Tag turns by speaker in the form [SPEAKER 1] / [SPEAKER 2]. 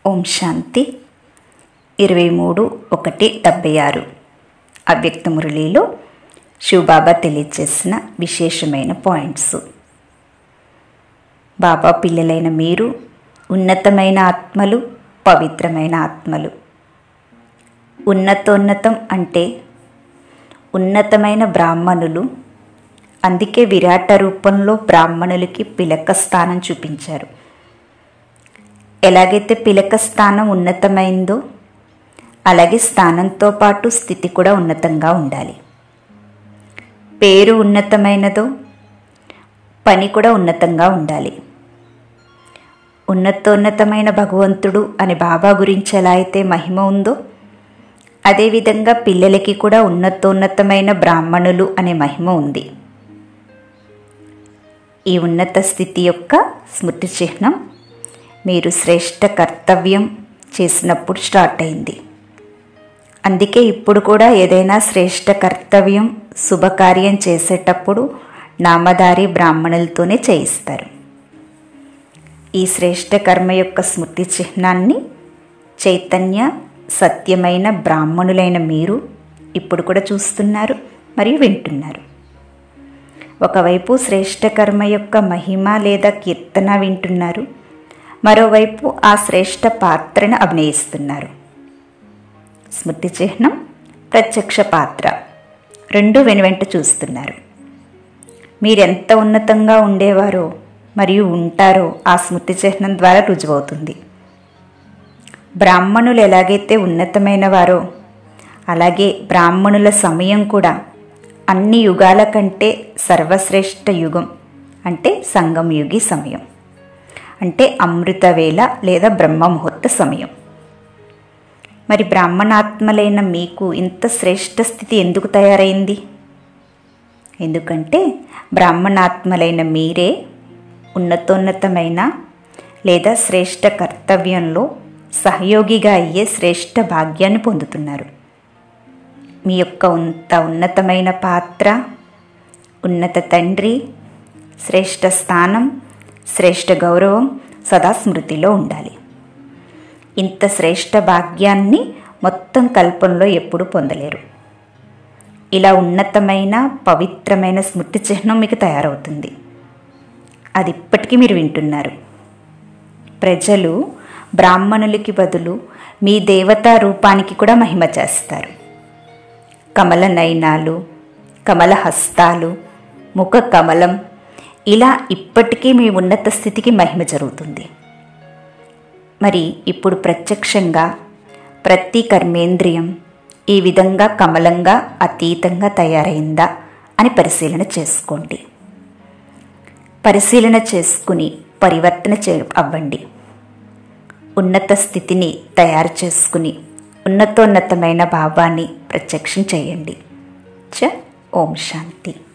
[SPEAKER 1] ఓం శాంతి ఇరవై మూడు ఒకటి డెబ్బై ఆరు అవ్యక్త మురళిలో శివబాబా తెలియజేసిన విశేషమైన పాయింట్స్ బాబా పిల్లలైన మీరు ఉన్నతమైన ఆత్మలు పవిత్రమైన ఆత్మలు ఉన్నతోన్నతం అంటే ఉన్నతమైన బ్రాహ్మణులు అందుకే విరాట రూపంలో బ్రాహ్మణులకి పిలక స్థానం చూపించారు ఎలాగైతే పిలక స్థానం ఉన్నతమైందో అలాగే స్థానంతో పాటు స్థితి కూడా ఉన్నతంగా ఉండాలి పేరు ఉన్నతమైనదో పని కూడా ఉన్నతంగా ఉండాలి ఉన్నతోన్నతమైన భగవంతుడు అని బాబా గురించి ఎలా అయితే మహిమ ఉందో అదేవిధంగా పిల్లలకి కూడా ఉన్నతోన్నతమైన బ్రాహ్మణులు అనే మహిమ ఉంది ఈ ఉన్నత స్థితి యొక్క స్మృతి చిహ్నం మీరు శ్రేష్ట కర్తవ్యం చేసినప్పుడు స్టార్ట్ అయింది అందుకే ఇప్పుడు కూడా ఏదైనా శ్రేష్ట కర్తవ్యం శుభకార్యం చేసేటప్పుడు నామధారి బ్రాహ్మణులతోనే చేయిస్తారు ఈ శ్రేష్ట కర్మ యొక్క స్మృతి చిహ్నాన్ని చైతన్య సత్యమైన బ్రాహ్మణులైన మీరు ఇప్పుడు కూడా చూస్తున్నారు మరియు వింటున్నారు ఒకవైపు శ్రేష్ట కర్మ యొక్క మహిమ లేదా కీర్తన వింటున్నారు మరోవైపు ఆ శ్రేష్ట పాత్రను అభినయిస్తున్నారు స్మృతి చిహ్నం ప్రత్యక్ష పాత్ర రెండు వెనువెంట చూస్తున్నారు మీరెంత ఉన్నతంగా ఉండేవారో మరియు ఉంటారో ఆ స్మృతి చిహ్నం ద్వారా రుజువవుతుంది బ్రాహ్మణులు ఎలాగైతే ఉన్నతమైన వారో అలాగే బ్రాహ్మణుల సమయం కూడా అన్ని యుగాల కంటే సర్వశ్రేష్ఠ యుగం అంటే సంగం యుగి సమయం అంటే అమృత వేళ లేదా బ్రహ్మ ముహూర్త సమయం మరి బ్రాహ్మణాత్మలైన మీకు ఇంత శ్రేష్ఠ స్థితి ఎందుకు తయారైంది ఎందుకంటే బ్రాహ్మణాత్మలైన మీరే ఉన్నతోన్నతమైన లేదా శ్రేష్ఠ కర్తవ్యంలో సహయోగిగా అయ్యే శ్రేష్ఠ భాగ్యాన్ని పొందుతున్నారు మీ యొక్క ఇంత ఉన్నతమైన పాత్ర ఉన్నత తండ్రి శ్రేష్ఠ స్థానం శ్రేష్ఠ గౌరవం సదా స్మృతిలో ఉండాలి ఇంత శ్రేష్ఠ భాగ్యాన్ని మొత్తం కల్పంలో ఎప్పుడు పొందలేరు ఇలా ఉన్నతమైన పవిత్రమైన స్మృతి చిహ్నం మీకు తయారవుతుంది అది ఇప్పటికీ మీరు వింటున్నారు ప్రజలు బ్రాహ్మణులకి బదులు మీ దేవతా రూపానికి కూడా మహిమ చేస్తారు కమల నయనాలు కమల హస్తాలు ముఖ కమలం ఇలా ఇప్పటికీ మీ ఉన్నత స్థితికి మహిమ జరుగుతుంది మరి ఇప్పుడు ప్రత్యక్షంగా ప్రతి కర్మేంద్రియం ఈ విధంగా కమలంగా అతీతంగా తయారైందా అని పరిశీలన చేసుకోండి పరిశీలన చేసుకుని పరివర్తన చే అవ్వండి ఉన్నత స్థితిని తయారు చేసుకుని ఉన్నతోన్నతమైన భావాన్ని ప్రత్యక్షం చేయండి చ ఓం శాంతి